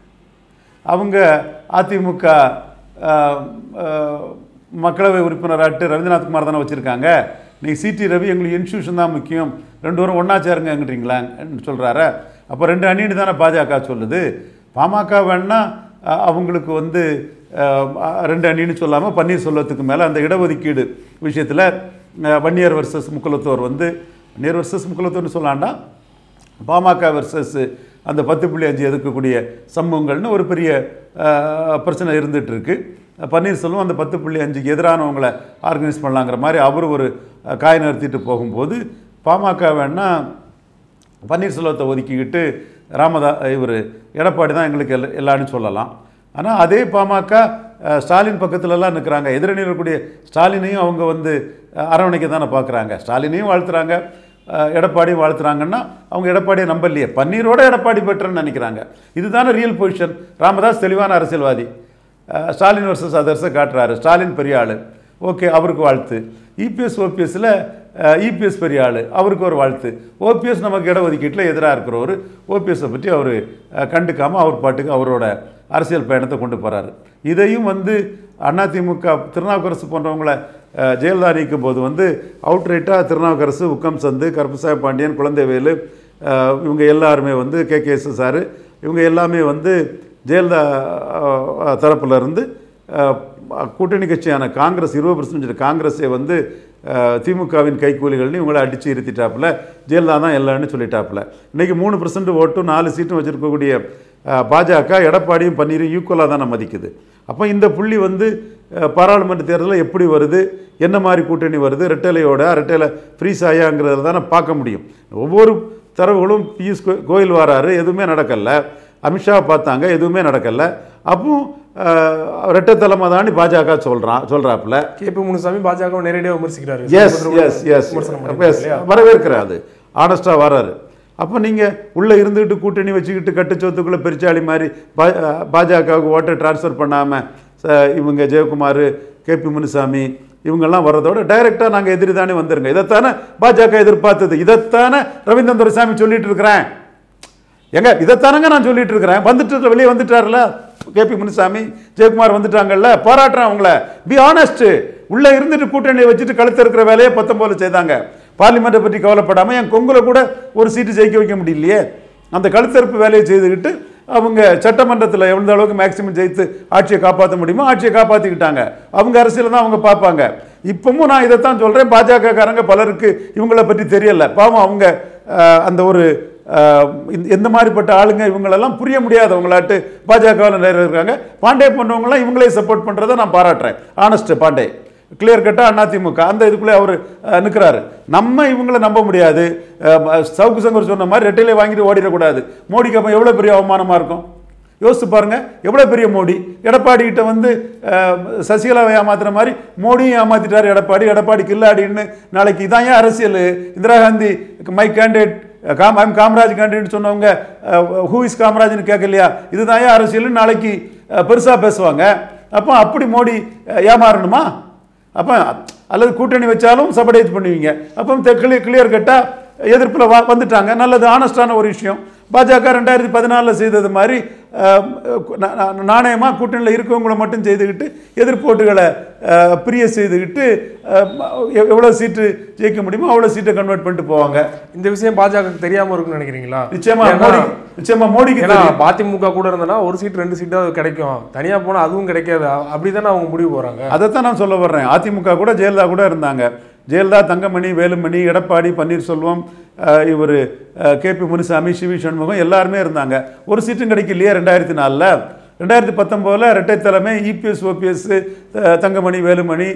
அவங்க அதிமுக ஆஹ், ஆஹ், மக்களவை உறுப்பினராட்டு ரவீந்திரநாத் குமார் தானே வச்சுருக்காங்க நீங்கள் சிடி ரவி எங்களுக்கு இன்ஸ்டியூஷன் தான் முக்கியம் ரெண்டு பேரும் ஒன்றா சேருங்கன்றீங்களா சொல்கிறாரு அப்போ ரெண்டு அணின்னு தானே பாஜக சொல்லுது பாமக வேணா அஹ், அவங்களுக்கு வந்து அஹ், ரெண்டு அணின்னு சொல்லாமல் பன்னீர்செல்வத்துக்கு மேலே அந்த இடஒதுக்கீடு விஷயத்தில் வன்னியர் வர்சஸ் முக்குலத்தோர் வந்து வன்னியர் வர்சஸ் முக்குலத்தோர்னு சொல்லாண்டா பாமக வர்சஸ் அந்த பத்து புள்ளி அஞ்சு எதிர்க்கக்கூடிய சமூகங்கள்னு ஒரு பெரிய அஹ், பிரச்சனை இருந்துட்டு இருக்கு பன்னீர்செல்வம் அந்த பத்து புள்ளி அஞ்சுக்கு எதிரானவங்களை ஆர்கனைஸ் பண்ணலாங்கிற மாதிரி அவர் ஒரு அஹ், காய் நிறுத்திட்டு போகும்போது பாமக வேணா பன்னீர்செல்வத்தை ஒதுக்கிக்கிட்டு ராமதா இவர் எடப்பாடி தான் எங்களுக்கு எல்லா எல்லான்னு சொல்லலாம் ஆனால் அதே பாமக அஹ், ஸ்டாலின் பக்கத்துலலாம் நிற்கிறாங்க எதிரணி இருக்கக்கூடிய ஸ்டாலினையும் அவங்க வந்து அஹ், அரவணைக்க தானே பார்க்குறாங்க ஸ்டாலினையும் வாழ்த்துறாங்க அஹ், எடப்பாடியும் வாழ்த்துறாங்கன்னா அவங்க எடப்பாடியை நம்பலையே பன்னீரோட எடப்பாடி பெற்றன்னு நினைக்கிறாங்க இதுதானே ரியல் பொசிஷன் ராமதாஸ் தெளிவான அரசியல்வாதி அஹ், ஸ்டாலின் வர்சஸ் அதர்ஸை காட்டுறாரு ஸ்டாலின் பெரிய ஆள் ஓகே அவருக்கு வாழ்த்து இபிஎஸ் ஓபிஎஸ்ல இபிஎஸ் பெரிய ஆள் அவருக்கு ஒரு வாழ்த்து ஓபிஎஸ் நமக்கு இடஒதுக்கீட்டில் எதிராக இருக்கிறவர் ஓபிஎஸ்ஸை பற்றி அவர் கண்டுக்காமல் அவர் பாட்டுக்கு அவரோட அரசியல் பயணத்தை கொண்டு போகிறாரு இதையும் வந்து அதிமுக திருநாவுக்கரசு போன்றவங்கள அஹ், ஜெயலலிதா நீக்கும் போது வந்து அவுட்ரைட்டாக திருநாவுக்கரசு உக்கம் சந்து கருப்பசாமி பாண்டியன் குழந்தைவேலு அஹ், இவங்க எல்லாருமே வந்து கே கே எஸ் சார் இவங்க எல்லாமே வந்து ஜெயலலிதா அஹ், தரப்புல இருந்து அஹ், கூட்டணி கட்சியான காங்கிரஸ் இருபது பர்சன்ட் காங்கிரஸை வந்து அஹ், திமுகவின் கைக்கூலிகள்னு இவங்கள அடித்து இருத்திட்டாப்புல ஜெயலலிதா தான் எல்லான்னு சொல்லிட்டாப்புல இன்றைக்கி மூணு பர்சன்ட் ஓட்டும் நாலு சீட்டும் வச்சுருக்கக்கூடிய பாஜக எடப்பாடியும் பன்னீரும் ஈக்குவலாக தானே மதிக்குது அப்போ இந்த புள்ளி வந்து அஹ், பாராளுமன்ற தேர்தலில் எப்படி வருது என்ன மாதிரி கூட்டணி வருது ரெட்டலையோட ரெட்டையில ஃப்ரீஸ் ஆயாங்கிறத தானே பார்க்க முடியும் ஒவ்வொரு தரவுகளும் பியூஷ் கோ- கோயல் வராரு எதுவுமே நடக்கல அமித்ஷா பார்த்தாங்க எதுவுமே நடக்கல அப்போ ரெட்டை தலைமை தாண்டி பாஜக சொல்கிறான் சொல்கிறாப்புல கே பி முனுசாமி பாஜக நேரடியாக விமர்சிக்கிறாரு எஸ் எஸ் எஸ் விமர்சனம் பண்ணிருக்காரு இல்லையா? வரவேற்கிறேன் அது ஆனஸ்டாக வராரு அப்போ நீங்கள் உள்ளே இருந்துக்கிட்டு கூட்டணி வச்சுக்கிட்டு கட்டுச்சோத்துக்குள்ளே பெருச்சாளி மாதிரி பா பாஜகவுக்கு ஓட்டை ட்ரான்ஸ்ஃபர் பண்ணாமல் இவங்க ஜெயக்குமார் கேபி முனுசாமி இவங்கெல்லாம் வர்றதோட டைரெக்டாக நாங்கள் எதிரி தானே வந்துருங்க இதைத்தானே பாஜக எதிர்பார்த்தது இதைத்தானே ரவீந்திரன் துரைசாமி சொல்லிட்டு இருக்கிறேன் எங்க இதைத்தானங்க நான் சொல்லிட்டு இருக்கிறேன் வந்துட்டு வெளியே வந்துட்டார்ல கேபி முனுசாமி ஜெயக்குமார் வந்துட்டாங்கல்ல பாராட்டுறேன் அவங்கள பி ஆனஸ்ட் உள்ள இருந்துட்டு கூட்டணியை வச்சுட்டு கழுத்து இருக்கிற வேலையை பத்தொம்போது செய்தாங்க பார்லிமெண்ட்டை பற்றி கவலைப்படாம என் கொங்குல கூட ஒரு சீட்டு ஜெயிக்க வைக்க முடியலையே அந்த கழுத்தறுப்பு வேலையை செய்துக்கிட்டு அவங்க சட்டமன்றத்தில் எந்த அளவுக்கு மேக்சிமம் ஜெயித்து ஆட்சியை காப்பாற்ற முடியுமோ ஆட்சியை காப்பாற்றிக்கிட்டாங்க அவங்க அரசியல் தான் அவங்க பார்ப்பாங்க இப்பவும் நான் இதைத்தான் சொல்கிறேன் பாஜக காரங்க பலருக்கு இவங்கள பற்றி தெரியல பாவம் அவங்க அஹ், அந்த ஒரு அஹ், இந்த- எந்த மாதிரிப்பட்ட ஆளுங்க இவங்களெல்லாம் புரிய முடியாதவங்களாட்டு பாஜகவில் நிறைய இருக்காங்க பாண்டே பண்ணவங்களாம் இவங்களே சப்போர்ட் பண்ணுறதை நான் பாராட்டுறேன் ஆனஸ்ட் பாண்டே கிளியர் கட்டாக அதிமுக அந்த இதுக்குள்ளே அவர் நிற்கிறாரு நம்ம இவங்களை நம்ப முடியாது அஹ், சவுக்கு சங்கர் சொன்ன மாதிரி ரெட்டையிலே வாங்கிட்டு ஓடிடக்கூடாது மோடிக்கு அப்போ எவ்வளோ பெரிய அவமானமாக இருக்கும் யோசிச்சு பாருங்க எவ்வளோ பெரிய மோடி எடப்பாடி கிட்ட வந்து அஹ், சசிகலாவை ஏமாத்துற மாதிரி மோடியும் ஏமாத்திட்டார் எடப்பாடி எடப்பாடி கில்லாடின்னு நாளைக்கு இதான் ஏன் அரசியல் இந்திரா காந்தி மை கேண்டிடேட் காம் ஐம் காமராஜ் கேண்டிடேட் சொன்னவங்க ஹூ இஸ் காமராஜ்னு கேட்கலையா இதுதான் ஏன் அரசியல்னு நாளைக்கு பெருசாக பேசுவாங்க அப்போ அப்படி மோடி அஹ், ஏமாறணுமா அப்போ அல்லது கூட்டணி வச்சாலும் சபடைஸ் பண்ணுவீங்க அப்போ கிளியர் கிளியர் கட்டாக எதிர்ப்பில் வா வந்துட்டாங்க நல்லது ஆனஸ்டான ஒரு விஷயம் பாஜக ரெண்டாயிரத்தி பதினாலில் செய்தது மாதிரி நாணயமாக கூட்டணியில் இருக்கவங்கள மட்டும் செய்துக்கிட்டு எதிர்ப்பு ஓட்டுகளை அஹ், பிரிய செய்துக்கிட்டு அஹ், எவ்- எவ்வளோ சீட்டு ஜெயிக்க முடியுமோ அவ்வளோ சீட்டை கன்வெர்ட் பண்ணிட்டு போவாங்க இந்த விஷயம் பாஜக தெரியாம இருக்கும்னு நினைக்கிறீங்களா நிச்சயமா ஏன்னா- மோடி நிச்சயமா மோடிக்கு ஏன்னா தெரியும். அதிமுக கூட இருந்தனா ஒரு சீட் ரெண்டு சீட்டாவது கிடைக்கும் தனியா போனா அதுவும் கிடைக்காது அ- அப்படிதானே அவங்க முடிவு போறாங்க அதைத்தான் நான் சொல்ல வர்றேன் அதிமுக கூட ஜெயலலிதா கூட இருந்தாங்க ஜெயலலிதா தங்கமணி வேலுமணி எடப்பாடி பன்னீர்செல்வம் இவர் கேபி முனுசாமி சிவி சண்முகம் எல்லாருமே இருந்தாங்க ஒரு சீட்டும் கிடைக்கலையே ரெண்டாயிரத்தி நாலில் ரெண்டாயிரத்தி பத்தொம்போதில் இரட்டை தலைமை EPS OPS Thangamani Velumani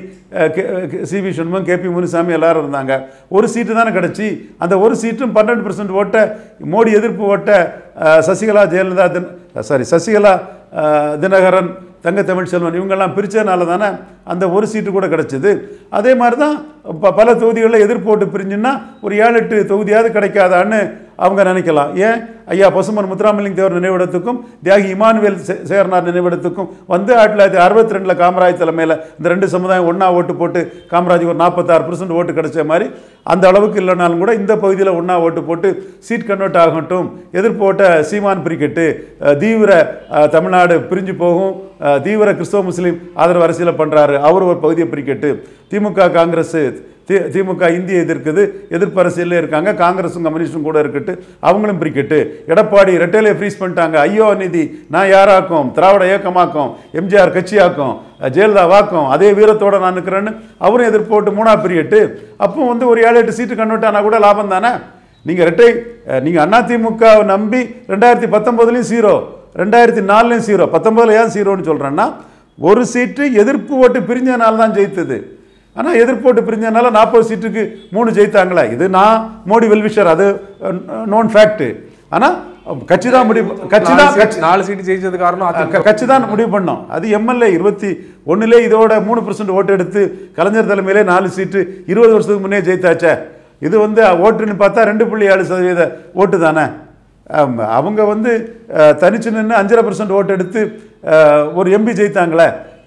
CV Shanmugam KP Munusamy எல்லாரும் இருந்தாங்க ஒரு சீட்டு தானே கிடச்சி அந்த ஒரு சீட்டும் பன்னெண்டு பர்சன்ட் ஓட்டை மோடி எதிர்ப்பு ஓட்டை அஹ், சசிகலா ஜெயலலிதா தின் சாரி சசிகலா அஹ், தினகரன் தங்க தமிழ்ச்செல்வன் இவங்கெல்லாம் பிரித்ததுனால தானே அந்த ஒரு சீட்டு கூட கிடச்சிது அதே மாதிரி தான் ப பல தொகுதிகளில் எதிர்ப்போட்டு பிரிஞ்சுன்னா ஒரு ஏழு எட்டு தொகுதியாவது கிடைக்காதான்னு அவங்க நினைக்கலாம் ஏன் ஐயா பசுமன் முத்துராமலிங்க தேவர் நினைவிடத்துக்கும் தியாகி இமானுவேல் சே- சேரனார் நினைவிடத்துக்கும் வந்து ஆயிரத்தி தொள்ளாயிரத்தி அறுபத்தி ரெண்டில் காமராஜ் தலைமையில் இந்த ரெண்டு சமுதாயம் ஒன்றா ஓட்டு போட்டு காமராஜ் ஒரு நாற்பத்தாறு பர்சன்ட் ஓட்டு கிடைச்ச மாதிரி அந்த அளவுக்கு இல்லைனாலும் கூட இந்த பகுதியில் ஒன்றா ஓட்டு போட்டு சீட் கன்வெர்ட் ஆகட்டும் எதிர்ப்பு ஓட்ட சீமான் பிரிக்கெட்டு அஹ், தீவிர அஹ், தமிழ்நாடு பிரிஞ்சு போகும் அஹ், தீவிர கிறிஸ்தவ முஸ்லீம் ஆதரவு அரசியலை பண்ணுறாரு அவர் ஒரு பகுதியை பிரிக்கெட்டு திமுக காங்கிரஸ் தி திமுக இந்திய எதிர்க்குது எதிர்ப்பு அரசியலே இருக்காங்க காங்கிரஸும் கம்யூனிஸ்டும் கூட இருக்கட்டு அவங்களும் பிரிக்கெட்டு எடப்பாடி ரெட்டையிலே ஃப்ரீஸ் பண்ணிட்டாங்க ஐயோ நிதி நான் யாராக்கும் திராவிட இயக்கமாக்கும் எம்ஜிஆர் கட்சியாக்கும் அஹ், ஜெயலலிதா வாக்கும் அதே வீரத்தோட நான் நிற்கிறேன்னு அவரும் எதிர்ப்பு போட்டு மூணா பிரியட்டு அப்போ வந்து ஒரு ஏழு எட்டு சீட்டு கன்வெர்ட் ஆனா கூட லாபம் தானே நீங்கள் ரெட்டை அஹ், நீங்க அதிமுகவை நம்பி ரெண்டாயிரத்தி பத்தொம்போதுலேயும் ஜீரோ ரெண்டாயிரத்தி நாலுலையும் ஜீரோ பத்தொம்போதுல ஏன் ஜீரோன்னு சொல்கிறேன்னா ஒரு சீட்டு எதிர்ப்பு ஓட்டு பிரிஞ்சதுனால தான் ஜெயித்தது ஆனால் எதிர்ப்பு ஓட்டு பிரிஞ்சதுனால நாற்பது சீட்டுக்கு மூணு ஜெயித்தாங்களே இது நான் மோடி வெல்விஷர் அது நோன் ஃபேக்ட் ஆனால் கட்சி தான் முடிவு கட்சி நாலு தான் சீட்- கட்சி நாலு சீட்டு ஜெயிச்சது காரணம் அதிமுக க- கட்சி தான் முடிவு பண்ணோம் அது எம்எல்ஏ இருபத்தி ஒண்ணுலே இதோட மூணு பர்சன்ட் ஓட்டு எடுத்து கலைஞர் தலைமையிலே நாலு சீட்டு இருபது வருஷத்துக்கு முன்னே ஜெயித்தாச்சே இது வந்து ஓட்டுன்னு பார்த்தா ரெண்டு புள்ளி ஏழு சதவீத ஓட்டு தானே ஆம், அவங்க வந்து அஹ், தனிச்சு நின்று அஞ்சரை பர்சன்ட் ஓட்டு எடுத்து அஹ், ஒரு எம்பி ஜெயித்தாங்களே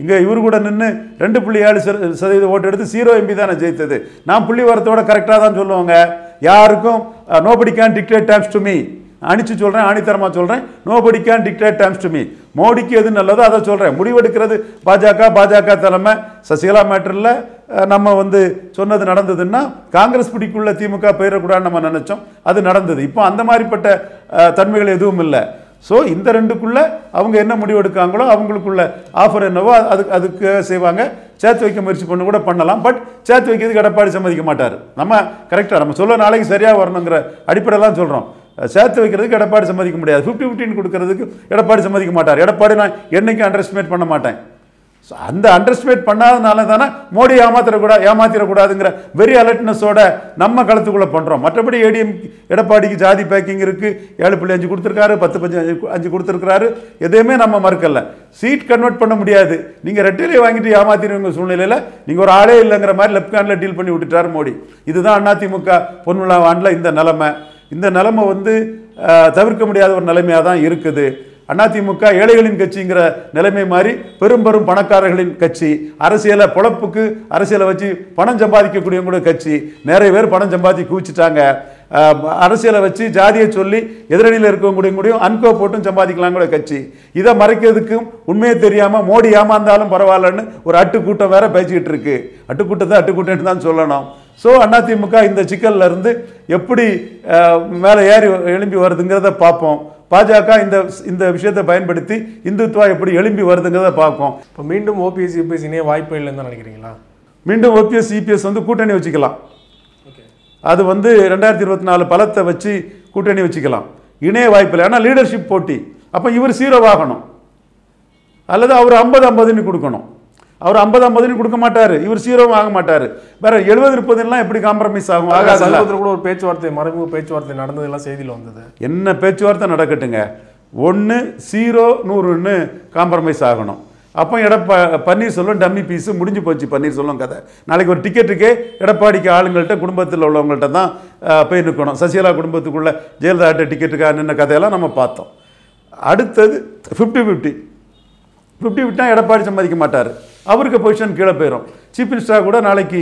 இங்கே இவரு கூட நின்று ரெண்டு புள்ளி ஏழு சத- சதவீத ஓட்டு எடுத்து ஜீரோ எம்பி தானே ஜெயித்தது நான் புள்ளி வரத்தோட கரெக்டாக தான் சொல்லுவாங்க யாருக்கும் nobody can dictate times to me அணிச்சு சொல்கிறேன் ஆணித்தரமாக சொல்கிறேன் nobody can dictate times to me மோடிக்கு எது நல்லதோ அதை சொல்கிறேன் முடிவெடுக்கிறது பாஜக பாஜக தலைமை சசிகலா மேட்டரில் நம்ம வந்து சொன்னது நடந்ததுன்னா காங்கிரஸ் பிடிக்குள்ள திமுக போயிடக்கூடாதுன்னு நம்ம நினச்சோம் அது நடந்தது இப்போ அந்த மாதிரிப்பட்ட அஹ், தன்மைகள் எதுவும் இல்லை ஸோ இந்த ரெண்டுக்குள்ள அவங்க என்ன முடிவு எடுக்காங்களோ அவங்களுக்குள்ள ஆஃபர் என்னவோ அது- அதுக்கு அதுக்கு செய்வாங்க சேர்த்து வைக்க முயற்சி பண்ண கூட பண்ணலாம் பட் சேர்த்து வைக்கிறதுக்கு எடப்பாடி சம்மதிக்க மாட்டார் நம்ம கரெக்டாக நம்ம சொல்ல நாளைக்கு சரியாக வரணுங்கிற அடிப்படையெல்லாம் சொல்கிறோம் சேர்த்து வைக்கிறதுக்கு எடப்பாடி சம்மதிக்க முடியாது ஃபிஃப்டி ஃபிஃப்டின் கொடுக்கறதுக்கு எடப்பாடி சம்மதிக்க மாட்டார் எடப்பாடி நான் என்னைக்கும் அண்டர் எஸ்டிமேட் பண்ண மாட்டேன் ஸோ அந்த அண்டர்ஸ்டிமேட் பண்ணாதனால தானே மோடி ஏமாத்திரக்கூடாது ஏமாத்திரக்கூடாதுங்கிற வெரி அலர்ட்னஸோட நம்ம களத்துக்குள்ளே பண்ணுறோம் மற்றபடி ஏடிஎம் எடப்பாடிக்கு ஜாதி பேக்கிங் இருக்குது ஏழு புள்ளி அஞ்சு கொடுத்துருக்காரு பத்து பஞ்சு அஞ்சு கு- அஞ்சு கொடுத்துருக்காரு எதையுமே நம்ம மறுக்கல சீட் கன்வெர்ட் பண்ண முடியாது நீங்கள் ரெட்டிலே வாங்கிட்டு ஏமாத்திருவீங்க சூழ்நிலையில் நீங்கள் ஒரு ஆளே இல்லைங்கிற மாதிரி லெஃப்ட் ஹேண்டில் டீல் பண்ணி விட்டுட்டார் மோடி இதுதான் அதிமுக பொன்விழா ஆண்டில் இந்த நிலைமை இந்த நிலைமை வந்து அஹ், தவிர்க்க முடியாத ஒரு நிலைமையாக தான் இருக்குது அதிமுக ஏழைகளின் கட்சிங்கிற நிலைமை மாறி பெரும் பெரும் பணக்காரர்களின் கட்சி அரசியலை பொழப்புக்கு அரசியலை வச்சு பணம் சம்பாதிக்கக்கூடிய கூட கட்சி நிறைய பேர் பணம் சம்பாதி குவிச்சிட்டாங்க அஹ், அரசியலை வச்சு ஜாதியை சொல்லி எதிரணியில் இருக்கக்கூடிய கூடயும் அன்கோ போட்டும் சம்பாதிக்கலாம் கூட கட்சி இதை மறைக்கிறதுக்கும் உண்மையே தெரியாமல் மோடி ஏமாந்தாலும் பரவாயில்லன்னு ஒரு அட்டுக்கூட்டம் வேற பேசிக்கிட்டு இருக்கு அட்டுக்கூட்டத்தை அட்டுக்கூட்டம்னு தான் சொல்லணும் ஸோ அதிமுக இந்த சிக்கல்ல இருந்து எப்படி அஹ், மேலே ஏறி எழும்பி வருதுங்கிறத பார்ப்போம் பாஜக இந்த இந்த விஷயத்தை பயன்படுத்தி இந்துத்துவா எப்படி எழும்பி வருதுங்கிறத பார்ப்போம் இப்போ மீண்டும் ஓபிஎஸ் யூபிஎஸ் இணைய வாய்ப்பே இல்லைன்னு தான் நினைக்கிறீங்களா மீண்டும் ஓபிஎஸ் சிபிஎஸ் வந்து கூட்டணி வச்சுக்கலாம் ஓகே அது வந்து ரெண்டாயிரத்தி இருபத்தி நாலு பலத்தை வச்சு கூட்டணி வச்சுக்கலாம் இணைய வாய்ப்பில்லை ஆனால் லீடர்ஷிப் போட்டி அப்போ இவர் சீரோவாகணும் அல்லது அவர் ஐம்பது ஐம்பதுன்னு கொடுக்கணும் அவர் ஐம்பது ஐம்பதுன்னு கொடுக்க மாட்டார் இவர் சீரோவும் ஆக மாட்டார் வேற எழுபது முப்பதுலாம் எப்படி காம்ப்ரமைஸ் ஆகும் ஆகாதுல்ல சமீபத்தில் கூட ஒரு பேச்சுவார்த்தை மறைமுக பேச்சுவார்த்தை நடந்ததெல்லாம் செய்தியில் வந்தது என்ன பேச்சுவார்த்தை நடக்கட்டுங்க ஒன்று ஜீரோ நூறுன்னு காம்ப்ரமைஸ் ஆகணும் அப்போ எடப்பா பன்னீர்செல்வம் டம்மி பீஸு முடிஞ்சு போச்சு பன்னீர்செல்வம் கதை நாளைக்கு ஒரு டிக்கெட்டுக்கே எடப்பாடிக்கு ஆளுங்கள்ட்ட குடும்பத்தில் உள்ளவங்கள்ட்ட தான் அஹ், போய் நிற்கணும் சசிகலா குடும்பத்துக்குள்ள ஜெயலலிதாட்ட டிக்கெட்டுக்காக நின்ன கதையெல்லாம் நம்ம பார்த்தோம் அடுத்தது ஃபிஃப்டி ஃபிஃப்டி ஃபிஃப்டி விட்டால் எடப்பாடி சம்மதிக்க மாட்டார் அவருக்கு பொசிஷன் கீழே போயிடும் சீஃப் மினிஸ்டராக கூட நாளைக்கு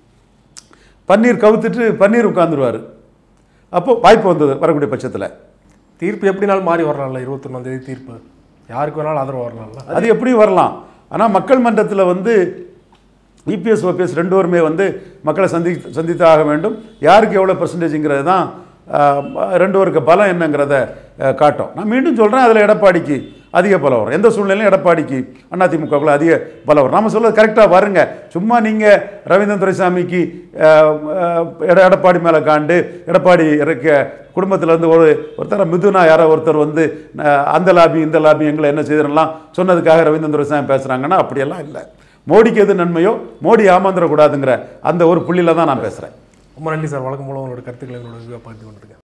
பன்னீர் கவுத்துட்டு பன்னீர் உட்காந்துருவார் அப்போ வாய்ப்பு வந்தது வரக்கூடிய பட்சத்தில் தீர்ப்பு எப்படினாலும் மாறி வரலாம்ல இருபத்தொன்னாம் தேதி தீர்ப்பு யாருக்கு வேணாலும் ஆதரவு வரலாம்ல அது எப்படி வரலாம் ஆனால் மக்கள் மன்றத்தில் வந்து இபிஎஸ் ஓபிஎஸ் ரெண்டு பேருமே வந்து மக்களை சந்தி சந்தித்து ஆக வேண்டும் யாருக்கு எவ்வளோ பர்சன்டேஜுங்கிறது தான் ஆஹ், ரெண்டு பேருக்கு பலம் என்னங்கிறத ஆஹ், காட்டும் நான் மீண்டும் சொல்கிறேன் அதில் எடப்பாடிக்கு அதிக பலம் வரும் எந்த சூழ்நிலையும் எடப்பாடிக்கு அதிமுகவுக்குள்ள அதிக பலம் வரும் நம்ம சொல்றது கரெக்டாக வருங்க சும்மா நீங்கள் ரவீந்திரன் துரைசாமிக்கு ஆஹ், ஆஹ், எட எடப்பாடி மேலே காண்டு எடப்பாடி இருக்க குடும்பத்துல இருந்து ஒரு ஒருத்தர் மிதுனா யாரோ ஒருத்தர் வந்து அஹ், அந்த லாபி இந்த லாபி எங்களை என்ன செய்திடலாம் சொன்னதுக்காக ரவீந்திரன் துரைசாமி பேசுகிறாங்கன்னா அப்படியெல்லாம் இல்லை மோடிக்கு எது நன்மையோ மோடி ஏமாந்துடக்கூடாதுங்கிற அந்த ஒரு புள்ளியில தான் நான் பேசுகிறேன் ரொம்ப நன்றி சார் வழக்கம் போல உங்களோட கருத்துக்களை எங்களோட பகிர்ந்து கொண்டிருக்கேன்